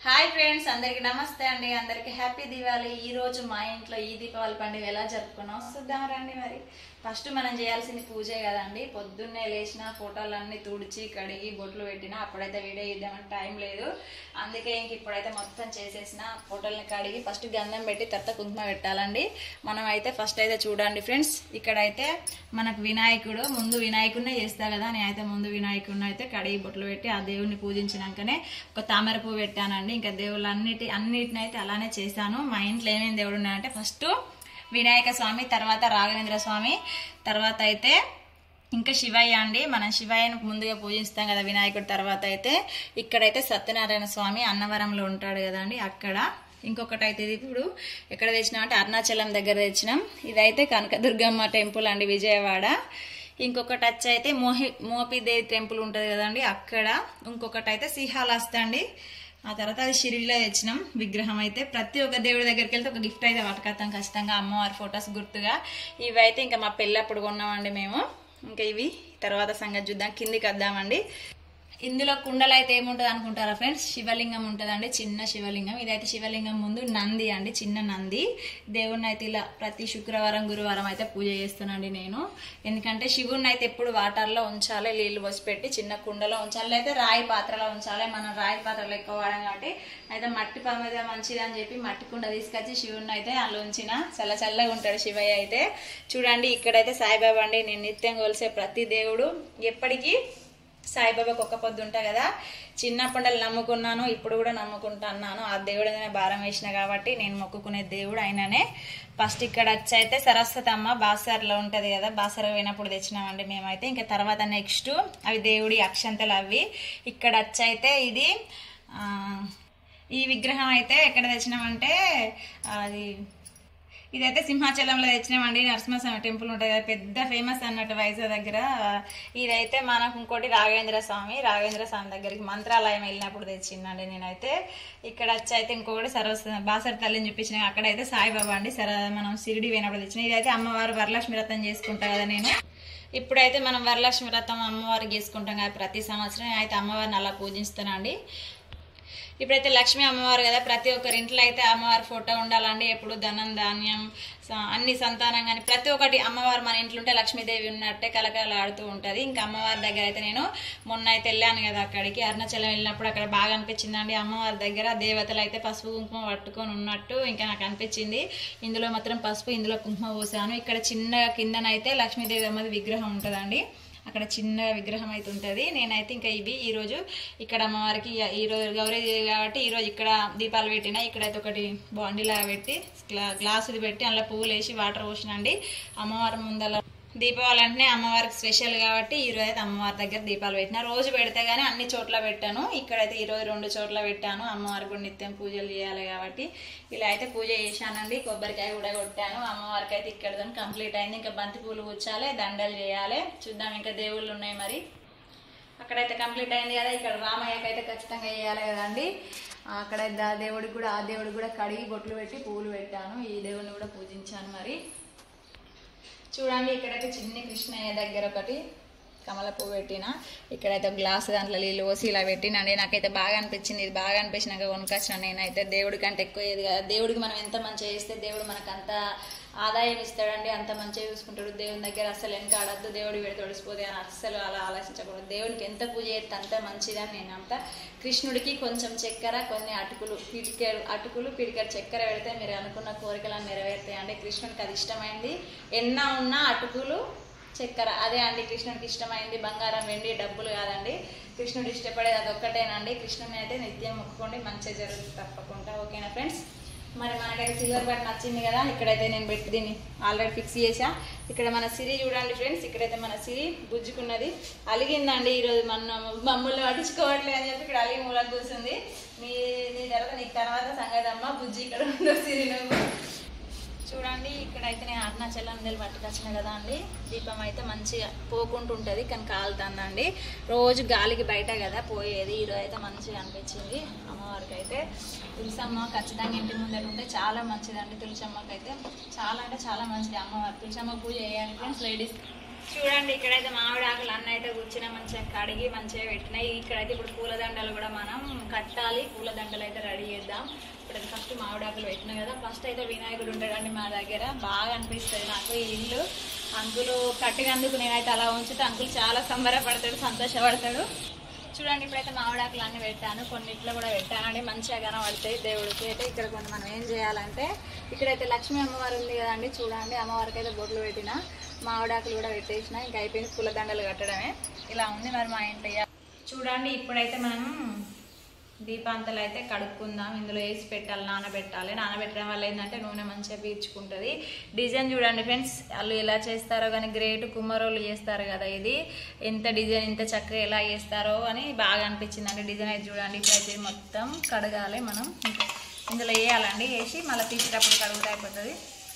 Hi friends అందరికి నమస్తే అండి అందరికి హ్యాపీ దివాళీ ఈ రోజు మా ఇంట్లో ఈ దీపావళి పండుగ ఎలా జరుపుకున్నాం చూద్దాం రండి మరి ఫస్ట్ మనం చేయాల్సింది పూజే కదండి పొద్దున్నే లేచిన ఫోటోలన్నీ తుడిచి కడిగి బొట్లు పెట్టిన అప్పుడైతే వీడియో ఇద్దామని టైం లేదు అందుకే ఇంక ఇప్పుడైతే మొత్తం చేసేసిన ఫోటోల్ని కడిగి ఫస్ట్ గంధం పెట్టి తర్వాత కుంకుమ పెట్టాలండి మనం అయితే ఫస్ట్ అయితే చూడండి ఫ్రెండ్స్ ఇక్కడైతే మనకు వినాయకుడు ముందు వినాయకుడినే చేస్తా కదా నేనైతే ముందు వినాయకుడిని అయితే కడిగి బొట్లు పెట్టి ఆ దేవుడిని పూజించినాకనే ఒక తామర పువ్వు పెట్టానండి ఇంకా దేవుళ్ళు అన్నిటి అన్నిటిని అయితే అలానే చేశాను మా ఇంట్లో ఏమేమి దేవుడు ఉన్నాయంటే ఫస్ట్ వినాయక స్వామి తర్వాత రాఘవేంద్ర స్వామి తర్వాత అయితే ఇంకా శివయ్య అండి మనం శివయ్యను ముందుగా పూజిస్తాం కదా వినాయకుడి తర్వాత అయితే ఇక్కడైతే సత్యనారాయణ స్వామి అన్నవరంలో ఉంటాడు కదండి అక్కడ ఇంకొకటి అయితే ఇది ఇప్పుడు ఎక్కడ తెచ్చినాం అంటే అరుణాచలం దగ్గర తెచ్చినాం ఇదైతే కనకదుర్గమ్మ టెంపుల్ అండి విజయవాడ ఇంకొకటి వచ్చి అయితే మోహి మోపిదేవి టెంపుల్ ఉంటుంది కదండి అక్కడ ఇంకొకటి అయితే శ్రీహాళహస్తి అండి ఆ తర్వాత అది షిరిడిలో తెచ్చినాం విగ్రహం అయితే ప్రతి ఒక్క దేవుడి దగ్గరికి వెళ్తే ఒక గిఫ్ట్ అయితే పట్టుకొస్తాం ఖచ్చితంగా అమ్మవారి ఫొటోస్ గుర్తుగా ఇవైతే ఇంకా మా పెళ్ళప్పుడు కొన్నామండి మేము ఇంకా ఇవి తర్వాత సంగతి చూద్దాం కిందికి వద్దామండి ఇందులో కుండలు అయితే ఏముంటుంది అనుకుంటారా ఫ్రెండ్స్ శివలింగం ఉంటుందండి చిన్న శివలింగం ఇదైతే శివలింగం ముందు నంది అండి చిన్న నంది దేవుణ్ణి అయితే ఇలా ప్రతి శుక్రవారం గురువారం అయితే పూజ చేస్తానండి నేను ఎందుకంటే శివుణ్ణి అయితే ఎప్పుడు వాటర్లో ఉంచాలి నీళ్ళు పోసి పెట్టి చిన్న కుండలో ఉంచాలి అయితే రాయి పాత్రలో ఉంచాలి మనం రాయి పాత్రలో ఎక్కువ వాడాం కాబట్టి అయితే మట్టి మీద మంచిది అని చెప్పి మట్టి కుండ తీసుకొచ్చి శివుణ్ణి అయితే అందులో ఉంచిన చల్ల చల్లగా ఉంటాడు శివయ్య అయితే చూడండి ఇక్కడైతే సాయిబాబా అండి నేను నిత్యం కొలిసే ప్రతి దేవుడు ఎప్పటికీ సాయిబాబాకి ఒక్క పొద్దు ఉంటా కదా చిన్నప్పటి నమ్ముకున్నాను ఇప్పుడు కూడా నమ్ముకుంటున్నాను ఆ దేవుడి మీద భారం వేసిన కాబట్టి నేను మొక్కుకునే దేవుడు ఆయననే ఫస్ట్ ఇక్కడ వచ్చి అయితే సరస్వతి అమ్మ బాసర్లో ఉంటుంది కదా బాసర పోయినప్పుడు తెచ్చినామండి మేమైతే ఇంకా తర్వాత నెక్స్ట్ అవి దేవుడి అక్షంతలు అవి ఇక్కడ వచ్చి అయితే ఇది ఆ, ఈ విగ్రహం అయితే ఎక్కడ తెచ్చినామంటే అది ఇదైతే సింహాచలంలో తెచ్చినామండి నరసింహస్వామి టెంపుల్ ఉంటుంది కదా పెద్ద ఫేమస్ అన్నట్టు వైజాగ్ దగ్గర ఇదైతే మనకు ఇంకోటి రాఘవేంద్ర స్వామి రాఘవేంద్ర స్వామి దగ్గరికి మంత్రాలయం వెళ్ళినప్పుడు తెచ్చిందండి నేనైతే ఇక్కడ వచ్చి అయితే ఇంకొకటి సరస్వతి బాసర తల్లిని చూపించిన అక్కడైతే సాయిబాబా అండి సర మనం సిరిడి పోయినప్పుడు తెచ్చిన ఇదైతే అమ్మవారు వరలక్ష్మి వ్రతం చేసుకుంటా కదా నేను ఇప్పుడైతే మనం వరలక్ష్మి వ్రతం అమ్మవారికి చేసుకుంటాం కదా ప్రతి సంవత్సరం అయితే అమ్మవారిని అలా పూజిస్తానండి ఇప్పుడైతే లక్ష్మీ అమ్మవారు కదా ప్రతి ఒక్కరి ఇంట్లో అయితే అమ్మవారి ఫోటో ఉండాలండి ఎప్పుడు ధనం ధాన్యం స- అన్ని సంతానం కానీ ప్రతి ఒక్కటి అమ్మవారు మన ఇంట్లో ఉంటే లక్ష్మీదేవి ఉన్నట్టే కలకలాడుతూ ఉంటుంది ఇంకా అమ్మవారి దగ్గర అయితే నేను మొన్న అయితే వెళ్ళాను కదా అక్కడికి అరుణాచలం వెళ్ళినప్పుడు అక్కడ బాగా అనిపించిందండి అమ్మవారి దగ్గర దేవతలు అయితే పసుపు కుంకుమ పట్టుకొని ఉన్నట్టు ఇంకా నాకు అనిపించింది ఇందులో మాత్రం పసుపు ఇందులో కుంకుమ పోసాను ఇక్కడ చిన్నగా కిందనైతే లక్ష్మీదేవి అమ్మది విగ్రహం ఉంటుందండి అక్కడ చిన్న విగ్రహం అయితే ఉంటుంది నేనైతే ఇంకా ఇవి ఈరోజు ఇక్కడ అమ్మవారికి ఈ రోజు గౌరీ కాబట్టి ఈరోజు ఇక్కడ దీపాలు పెట్టిన ఇక్కడైతే ఒకటి బాండీలాగా పెట్టి గ్లా గ్లాసులు పెట్టి అందులో పువ్వులు వేసి వాటర్ పోసినండి అమ్మవారి ముందల దీపావళి అంటే అమ్మవారికి స్పెషల్ కాబట్టి ఈ రోజు అయితే అమ్మవారి దగ్గర దీపాలు పెట్టిన రోజు పెడితే గానీ అన్ని చోట్ల పెట్టాను ఇక్కడైతే ఈ రోజు రెండు చోట్ల పెట్టాను అమ్మవారికి కూడా నిత్యం పూజలు చేయాలి కాబట్టి ఇలా అయితే పూజ చేశానండి కొబ్బరికాయ కూడా కొట్టాను అమ్మవారికి అయితే ఇక్కడ కంప్లీట్ అయింది ఇంకా బంతి పూలు కూర్చాలి దండలు చేయాలి చూద్దాం ఇంకా దేవుళ్ళు ఉన్నాయి మరి అక్కడైతే కంప్లీట్ అయింది కదా ఇక్కడ రామయ్యకి అయితే ఖచ్చితంగా చేయాలి కదండి అక్కడ దా- దేవుడికి కూడా ఆ దేవుడికి కూడా కడిగి బొట్లు పెట్టి పూలు పెట్టాను ఈ దేవుడిని కూడా పూజించాను మరి చూడండి ఇక్కడైతే చిన్ని కృష్ణయ్య దగ్గర ఒకటి కమల పువ్వు పెట్టిన ఇక్కడైతే ఒక గ్లాస్ దాంట్లో నీళ్ళు పోసి ఇలా పెట్టినండి నాకైతే బాగా అనిపించింది ఇది బాగా అనిపించినాక కొనుకొచ్చిన నేనైతే దేవుడి కంటే ఎక్కువ ఏది కదా దేవుడికి మనం ఎంత మంచిగా చేస్తే దేవుడు మనకు అంత ఆదాయం ఇస్తాడండి అంత మంచిగా చూసుకుంటాడు దేవుని దగ్గర అస్సలు వెనక ఆడద్దు దేవుడి వీడి తొడిసిపోతే అని అస్సలు అలా ఆలోచించకూడదు దేవుడికి ఎంత పూజ చేస్తే అంత మంచిదని నేను అంత కృష్ణుడికి కొంచెం చక్కెర కొన్ని అటుకులు పిడికెడు అటుకులు పిడికెడు చక్కెర పెడితే మీరు అనుకున్న కోరికలను నెరవేరుతాయి అంటే కృష్ణుడికి అది ఇష్టమైంది ఎన్న ఉన్నా అటుకులు చక్కెర అదే అండి కృష్ణుడికి ఇష్టమైంది బంగారం వెండి డబ్బులు కాదండి కృష్ణుడు ఇష్టపడేది అది ఒక్కటేనండి కృష్ణుని అయితే నిత్యం మొక్కుకోండి మంచిగా జరుగుతుంది తప్పకుండా ఓకేనా ఫ్రెండ్స్ మరి మనకైతే సిల్వర్ బటన్ నచ్చింది కదా ఇక్కడైతే నేను పెట్టి దీన్ని ఆల్రెడీ ఫిక్స్ చేసా ఇక్కడ మన సిరి చూడండి ఫ్రెండ్స్ ఇక్కడైతే మన సిరి గుజ్జుకున్నది అలిగిందండి ఈరోజు మన మమ్మల్ని పట్టించుకోవట్లేదు అని చెప్పి ఇక్కడ అలిగి మూలకు కూర్చుంది నీ నీ తర్వాత నీకు తర్వాత సంగతి అమ్మ బుజ్జి ఇక్కడ ఉందో సిరి నువ్వు చూడండి ఇక్కడైతే నేను అరుణాచలం నెల పట్టుకొచ్చిన కదా అండి దీపం అయితే మంచిగా పోకుంటూ ఉంటుంది కానీ కాలుతుందండి రోజు గాలికి బయట కదా పోయేది ఈరోజు అయితే మంచిగా అనిపించింది అమ్మవారికి అయితే తులసమ్మ ఖచ్చితంగా ఇంటి ముందర ఉంటే చాలా మంచిదండి తులసమ్మకి అయితే చాలా అంటే చాలా మంచిది అమ్మవారు తులసమ్మ పూజ చేయాలి ఫ్రెండ్స్ లేడీస్ చూడండి ఇక్కడైతే మామిడి ఆకులు అన్న అయితే కూర్చున్నా మంచిగా కడిగి మంచిగా పెట్టినాయి ఇక్కడైతే ఇప్పుడు పూలదండలు కూడా మనం కట్టాలి పూలదండలు అయితే రెడీ చేద్దాం ఇప్పుడైతే ఫస్ట్ మామిడి ఆకులు పెట్టినా కదా ఫస్ట్ అయితే వినాయకుడు ఉంటాడండి మా దగ్గర బాగా అనిపిస్తుంది నాకు ఈ ఇల్లు అంకులు కట్టినందుకు నేనైతే అలా ఉంచితే అంకుల్ చాలా సంబరపడతాడు సంతోషపడతాడు చూడండి ఇప్పుడైతే మామిడాకులు అన్ని పెట్టాను కొన్నిట్లో కూడా పెట్టానండి మంచిగా కనబడతాయి దేవుడికి అయితే ఇక్కడ కొన్ని మనం ఏం చేయాలంటే ఇక్కడైతే లక్ష్మీ అమ్మవారు ఉంది కదండి చూడండి అమ్మవారికి అయితే బొట్లు పెట్టిన మామిడాకులు కూడా పెట్టేసిన ఇంకా అయిపోయింది పూలదండలు కట్టడమే ఇలా ఉంది మరి మా ఇంట్లో ఇక. చూడండి ఇప్పుడైతే మనం దీపాంతలు అయితే కడుక్కుందాం ఇందులో వేసి పెట్టాలి నానబెట్టాలి నానబెట్టడం వల్ల ఏంటంటే నూనె మంచిగా పీల్చుకుంటుంది డిజైన్ చూడండి ఫ్రెండ్స్ వాళ్ళు ఎలా చేస్తారో కానీ గ్రేట్ కుమ్మరోళ్ళు చేస్తారు కదా ఇది ఎంత డిజైన్ ఇంత చక్కగా ఎలా చేస్తారో అని బాగా అనిపించింది అండి డిజైన్ అయితే చూడండి ఇప్పుడైతే మొత్తం కడగాలి మనం ఇందులో వేయాలండి వేసి మళ్ళీ తీసేటప్పుడు కడుగుతా అయిపోతుంది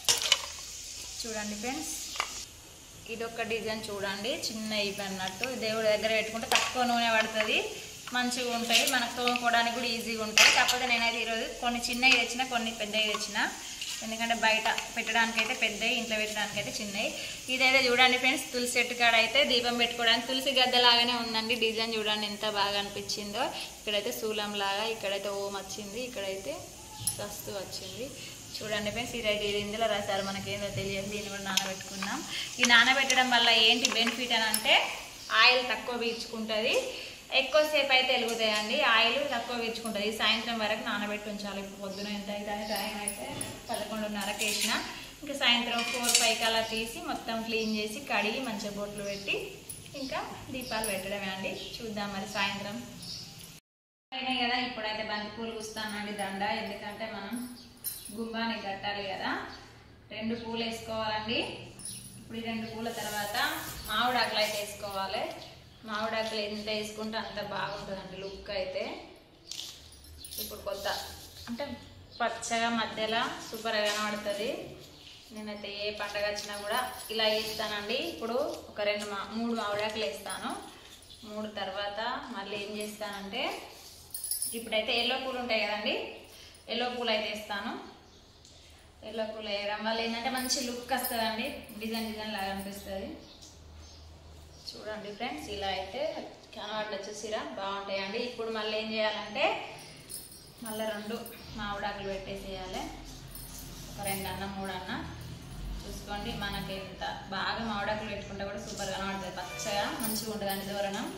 చూడండి ఫ్రెండ్స్ ఇది ఒక డిజైన్ చూడండి చిన్న ఇవి అన్నట్టు దేవుడి దగ్గర పెట్టుకుంటే తక్కువ నూనె పడుతుంది మంచిగా ఉంటాయి మనకు తోముకోవడానికి కూడా ఈజీగా ఉంటాయి కాకపోతే నేనైతే ఈరోజు కొన్ని చిన్నవి తెచ్చిన కొన్ని పెద్దవి తెచ్చిన ఎందుకంటే బయట పెట్టడానికి అయితే పెద్దవి ఇంట్లో పెట్టడానికి అయితే చిన్నవి ఇదైతే చూడండి ఫ్రెండ్స్ తులసి చెట్టు కాడ అయితే దీపం పెట్టుకోవడానికి తులసి గద్ద లాగానే ఉందండి డిజైన్ చూడండి ఎంత బాగా అనిపించిందో ఇక్కడైతే శూలం లాగా ఇక్కడైతే ఓం వచ్చింది ఇక్కడైతే వస్తు వచ్చింది చూడండి ఫ్రెండ్స్ ఇదైతే ఇది ఇందులో రాశారు మనకి ఏందో తెలియదు దీన్ని కూడా నానబెట్టుకున్నాం ఈ నానబెట్టడం వల్ల ఏంటి బెనిఫిట్ అని అంటే ఆయిల్ తక్కువ పీల్చుకుంటుంది ఎక్కువసేపు అయితే వెలుగుతాయండి ఆయిల్ తక్కువ పీల్చుకుంటుంది సాయంత్రం వరకు నానబెట్టి ఉంచాలి ఇప్పుడు పొద్దున ఎంత అయితే టైం అయితే పదకొండున్నరకి వేసిన ఇంకా సాయంత్రం ఫోర్ ఫైవ్ అలా తీసి మొత్తం క్లీన్ చేసి కడిగి మంచిగా బొట్లు పెట్టి ఇంకా దీపాలు పెట్టడమే అండి చూద్దాం మరి సాయంత్రం అయినాయి కదా ఇప్పుడైతే బంతి పూలు కూస్తానండి దండ ఎందుకంటే మనం గుమ్మానికి కట్టాలి కదా రెండు పూలు వేసుకోవాలండి ఇప్పుడు ఈ రెండు పూల తర్వాత మామిడాకులు అయితే వేసుకోవాలి మామిడాకులు ఎంత వేసుకుంటే అంత బాగుంటుందండి లుక్ అయితే ఇప్పుడు కొత్త అంటే పచ్చగా మధ్యలో సూపర్గా కనబడుతుంది నేనైతే ఏ పండగ వచ్చినా కూడా ఇలా వేస్తానండి ఇప్పుడు ఒక రెండు మా మూడు మామిడాకులు వేస్తాను మూడు తర్వాత మళ్ళీ ఏం చేస్తానంటే ఇప్పుడైతే ఎల్లో పూలు ఉంటాయి కదండి ఎల్లో పూలు అయితే వేస్తాను ఎల్లో పూలు వేయడం వల్ల ఏంటంటే మంచి లుక్ వస్తుందండి డిజైన్ డిజైన్ లాగా అనిపిస్తుంది చూడండి ఫ్రెండ్స్ ఇలా అయితే కనవాళ్ళు వచ్చేసిరా బాగుంటాయండి ఇప్పుడు మళ్ళీ ఏం చేయాలంటే మళ్ళీ రెండు మామిడాకులు పెట్టేసేయాలి ఒక రెండు అన్న మూడు అన్న చూసుకోండి మనకి ఎంత బాగా మామిడాకులు పెట్టుకుంటే కూడా సూపర్ కనబడుతుంది పచ్చగా మంచిగా ఉంటుందండి దూరణం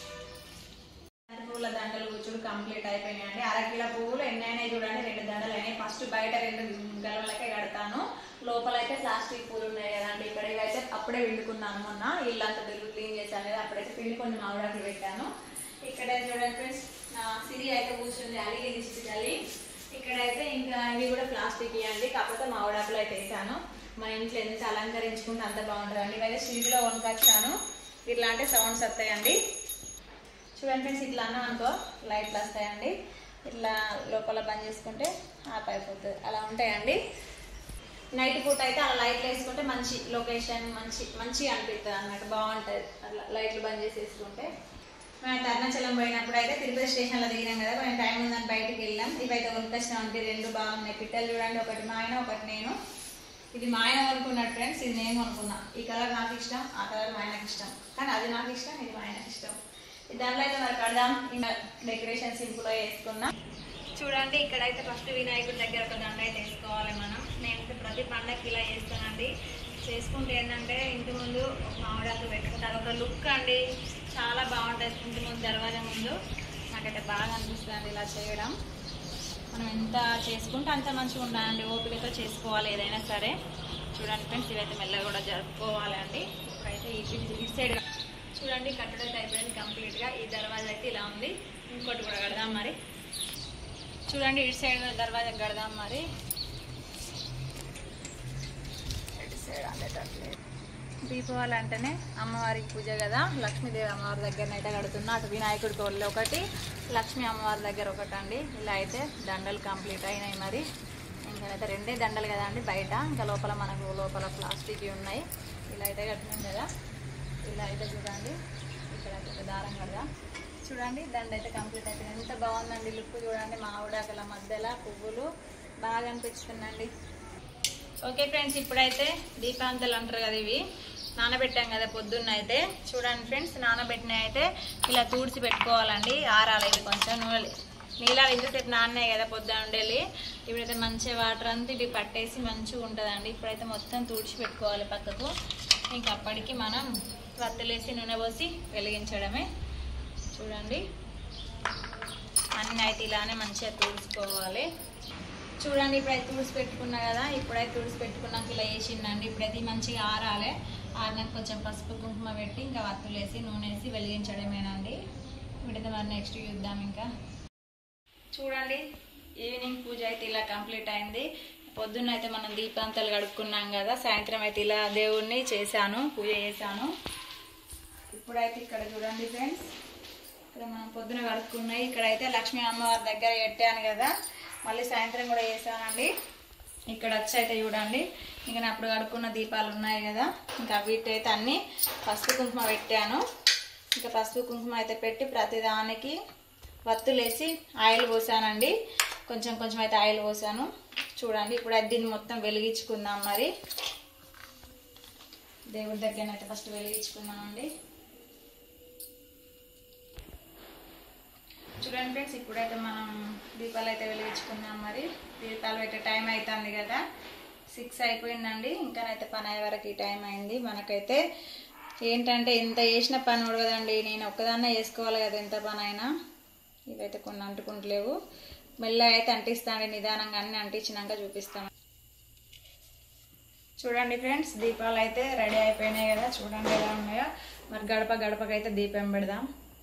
పూల దండలు కూర్చుడు కంప్లీట్ అయిపోయినాయండి అరకిలో పువ్వులు ఎన్ని అయినాయి చూడండి రెండు దండలు అయినాయి ఫస్ట్ బయట రెండు గలవలకే కడతాను లోపల అయితే ప్లాస్టిక్ పూలు ఉన్నాయి కదండి ఇక్కడ ఇవైతే అప్పుడే పిండుకున్నాను మొన్న ఇల్లంతా తిరుగు క్లీన్ చేశాను కదా అప్పుడైతే పిండి కొన్ని మామిడాకులు పెట్టాను ఇక్కడ చూడండి ఫ్రెండ్స్ సిరి అయితే కూర్చుంది అలిగి దిష్టి చలి ఇక్కడైతే ఇంకా ఇవి కూడా ప్లాస్టిక్ ఇవ్వండి కాకపోతే మామిడాకులు అయితే వేసాను మన ఇంట్లో ఎంత అలంకరించుకుంటే అంత బాగుంటుందండి ఇవైతే స్టీల్లో వనకొచ్చాను ఇట్లాంటి సౌండ్స్ వస్తాయండి చూడండి ఫ్రెండ్స్ ఇట్లా అన్నాం అనుకో లైట్లు వస్తాయండి ఇట్లా లోపల బంద్ చేసుకుంటే ఆఫ్ అయిపోతుంది అలా ఉంటాయండి నైట్ పూట అయితే అలా లైట్లు వేసుకుంటే మంచి లొకేషన్ మంచి మంచిగా అనిపిస్తుంది అన్నట్టు బాగుంటుంది అట్లా లైట్లు బంద్ చేసి వేసుకుంటే మేము అరుణాచలం పోయినప్పుడు అయితే తిరుపతి స్టేషన్లో దిగినాం కదా కొంచెం టైం ఉందని బయటికి వెళ్ళాం ఇవైతే కొనుకొచ్చినాం అంటే రెండు బాగున్నాయి పిట్టలు చూడండి ఒకటి మా ఆయన ఒకటి నేను ఇది మా ఆయన కొనుక్కున్నాడు ఫ్రెండ్స్ ఇది నేను కొనుక్కున్నా ఈ కలర్ నాకు ఇష్టం ఆ కలర్ మా ఆయనకి ఇష్టం కానీ అది నాకు ఇష్టం ఇది మా ఆయనకి ఇష్టం దాంట్లో అయితే మరి కడదాం ఇంకా డెకరేషన్ సింపుల్గా వేసుకున్నాం చూడండి ఇక్కడైతే ఫస్ట్ వినాయకుడి దగ్గర ఒక దండ అయితే వేసుకోవాలి మనం నేనైతే ప్రతి పండగకి ఇలా చేస్తానండి చేసుకుంటే ఏంటంటే ఇంటి ముందు ఒక మామిడాకు పెట్టుకుంటారు ఒక లుక్ అండి చాలా బాగుంటుంది ఇంటి ముందు దర్వాజా ముందు నాకైతే బాగా అనిపిస్తుంది ఇలా చేయడం మనం ఎంత చేసుకుంటే అంత మంచిగా ఉండాలండి ఓపికతో చేసుకోవాలి ఏదైనా సరే చూడండి ఫ్రెండ్స్ ఇవైతే మెల్లగా కూడా జరుపుకోవాలి అండి ఇప్పుడైతే ఈ ఇటు సైడ్ చూడండి కట్టడం అయితే అయిపోయింది కంప్లీట్గా ఈ దర్వాజా అయితే ఇలా ఉంది ఇంకోటి కూడా కడదాం మరి చూడండి ఇటు సైడ్ దర్వాజా కడదాం మరి ఇటు సైడ్ అనేటట్లేదు దీపావళి అంటేనే అమ్మవారికి పూజ కదా లక్ష్మీదేవి అమ్మవారి దగ్గర అయితే కడుతున్నా అటు వినాయకుడి కోళ్ళు ఒకటి లక్ష్మీ అమ్మవారి దగ్గర ఒకటి అండి ఇలా అయితే దండలు కంప్లీట్ అయినాయి మరి ఇంకా అయితే రెండే దండలు కదా అండి బయట ఇంకా లోపల మనకు లోపల ప్లాస్టిక్ ఉన్నాయి ఇలా అయితే కట్టినాం కదా ఇలా అయితే చూడండి ఇక్కడ అయితే దారం కదా చూడండి దండ అయితే కంప్లీట్ అయిపోయింది ఎంత బాగుందండి లుక్ చూడండి మామిడాకల మధ్యలో పువ్వులు బాగా అనిపిస్తుందండి ఓకే ఫ్రెండ్స్ ఇప్పుడైతే దీపాంతలు అంటారు కదా ఇవి నానబెట్టాం కదా పొద్దున్న అయితే చూడండి ఫ్రెండ్స్ నానబెట్టిన అయితే ఇలా తూడిచి పెట్టుకోవాలండి ఆరాలి ఇది కొంచెం నూనె నీళ్ళ ఇంతసేపు నాన్నాయి కదా పొద్దున ఉండేది ఇప్పుడైతే మంచిగా వాటర్ అంతా ఇవి పట్టేసి మంచిగా ఉంటుందండి ఇప్పుడైతే మొత్తం తుడిచి పెట్టుకోవాలి పక్కకు ఇంక అప్పటికి మనం వత్తలేసి నూనె పోసి వెలిగించడమే చూడండి అన్నీ అయితే ఇలానే మంచిగా తుడుచుకోవాలి చూడండి ఇప్పుడైతే తుడిచి పెట్టుకున్నా కదా ఇప్పుడైతే తుడిచి పెట్టుకున్నాక ఇలా వేసిందండి ఇప్పుడైతే ఇది మంచిగా ఆరాలి ఆరినాక కొంచెం పసుపు కుంకుమ పెట్టి ఇంకా వత్తులు వేసి నూనె వేసి వెలిగించడమేనండి ఇప్పుడైతే మరి నెక్స్ట్ చూద్దాం ఇంకా చూడండి ఈవినింగ్ పూజ అయితే ఇలా కంప్లీట్ అయింది పొద్దున్న అయితే మనం దీపాంతాలు గడుపుకున్నాం కదా సాయంత్రం అయితే ఇలా దేవుణ్ణి చేశాను పూజ చేశాను ఇప్పుడైతే ఇక్కడ చూడండి ఫ్రెండ్స్ ఇక్కడ మనం పొద్దున కడుక్కున్నాయి ఇక్కడైతే లక్ష్మీ అమ్మవారి దగ్గర పెట్టాను కదా మళ్ళీ సాయంత్రం కూడా చేశానండి ఇక్కడ వచ్చి అయితే చూడండి ఇంకా నా అప్పుడు కడుక్కున్న దీపాలు ఉన్నాయి కదా ఇంకా వీటైతే అన్నీ పసుపు కుంకుమ పెట్టాను ఇంకా పసుపు కుంకుమ అయితే పెట్టి ప్రతి దానికి వత్తులేసి ఆయిల్ పోసానండి కొంచెం కొంచెం అయితే ఆయిల్ పోసాను చూడండి ఇప్పుడు అది దీన్ని మొత్తం వెలిగించుకుందాం మరి దేవుడి దగ్గర అయితే ఫస్ట్ వెలిగించుకుందామండి చూడండి ఫ్రెండ్స్ ఇప్పుడైతే మనం దీపాలు అయితే వెలిగించుకుందాం మరి దీపాలు పెట్టే టైం అవుతుంది కదా సిక్స్ అయిపోయిందండి ఇంకానైతే పని అయ్యే వరకు ఈ టైం అయింది మనకైతే ఏంటంటే ఎంత చేసిన పని ఉడగదండి నేను ఒక్కదాన్నే చేసుకోవాలి కదా ఎంత పని అయినా ఇవైతే కొన్ని అంటుకుంటలేవు మెల్ల అయితే అంటిస్తాండి నిదానంగా అన్ని అంటించినాక చూపిస్తాను చూడండి ఫ్రెండ్స్ దీపాలు అయితే రెడీ అయిపోయినాయి కదా చూడండి ఎలా ఉన్నాయో మరి గడప గడపకైతే దీపం పెడదాం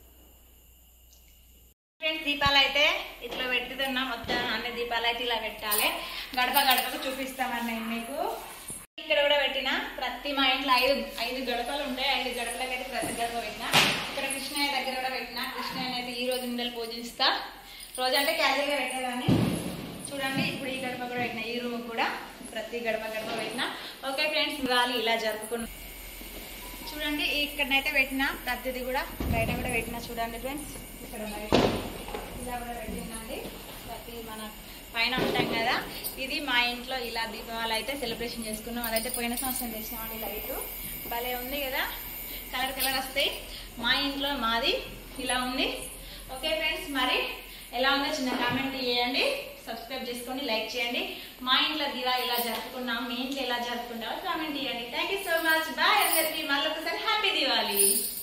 ఫ్రెండ్స్ దీపాలు అయితే ఇట్లా పెట్టుతున్నా మొత్తం అన్ని దీపాలు అయితే ఇలా పెట్టాలి గడప గడపకు చూపిస్తామని మీకు ఇక్కడ కూడా పెట్టిన ప్రతి మా ఇంట్లో ఐదు ఐదు గడపలు ఉంటాయి ఐదు గడపలకి అయితే ప్రతి గడప పెట్టిన ఇక్కడ కృష్ణయ్య దగ్గర కూడా పెట్టిన కృష్ణయ్య అయితే ఈ రోజు ఉండలు పూజిస్తా రోజు అంటే క్యాజువల్ గా పెట్టేదాన్ని చూడండి ఇప్పుడు ఈ గడప కూడా పెట్టిన ఈ రూమ్ కూడా ప్రతి గడప గడప పెట్టిన ఓకే ఫ్రెండ్స్ ఇవాళ ఇలా జరుపుకున్నాం చూడండి ఇక్కడనైతే పెట్టిన ప్రతిది కూడా బయట కూడా పెట్టిన చూడండి ఫ్రెండ్స్ ఇక్కడ బయట ఇలా కూడా పెట్టిందండి ప్రతి మన పైన ఉంటాం కదా ఇది మా ఇంట్లో ఇలా దీపావళి అయితే సెలబ్రేషన్ చేసుకున్నాం అదైతే పోయిన సంవత్సరం చేసినామండి లైట్ భలే ఉంది కదా కలర్ కలర్ వస్తాయి మా ఇంట్లో మాది ఇలా ఉంది ఓకే ఫ్రెండ్స్ మరి ఎలా ఉందో చిన్న కామెంట్ చేయండి సబ్స్క్రైబ్ చేసుకోండి లైక్ చేయండి మా ఇంట్లో దివా ఇలా జరుపుకున్నాం మీ ఇంట్లో ఎలా జరుపుకుంటామో కామెంట్ చేయండి thank you so much bye అందరికీ మళ్ళీ ఒకసారి హ్యాపీ దివాలి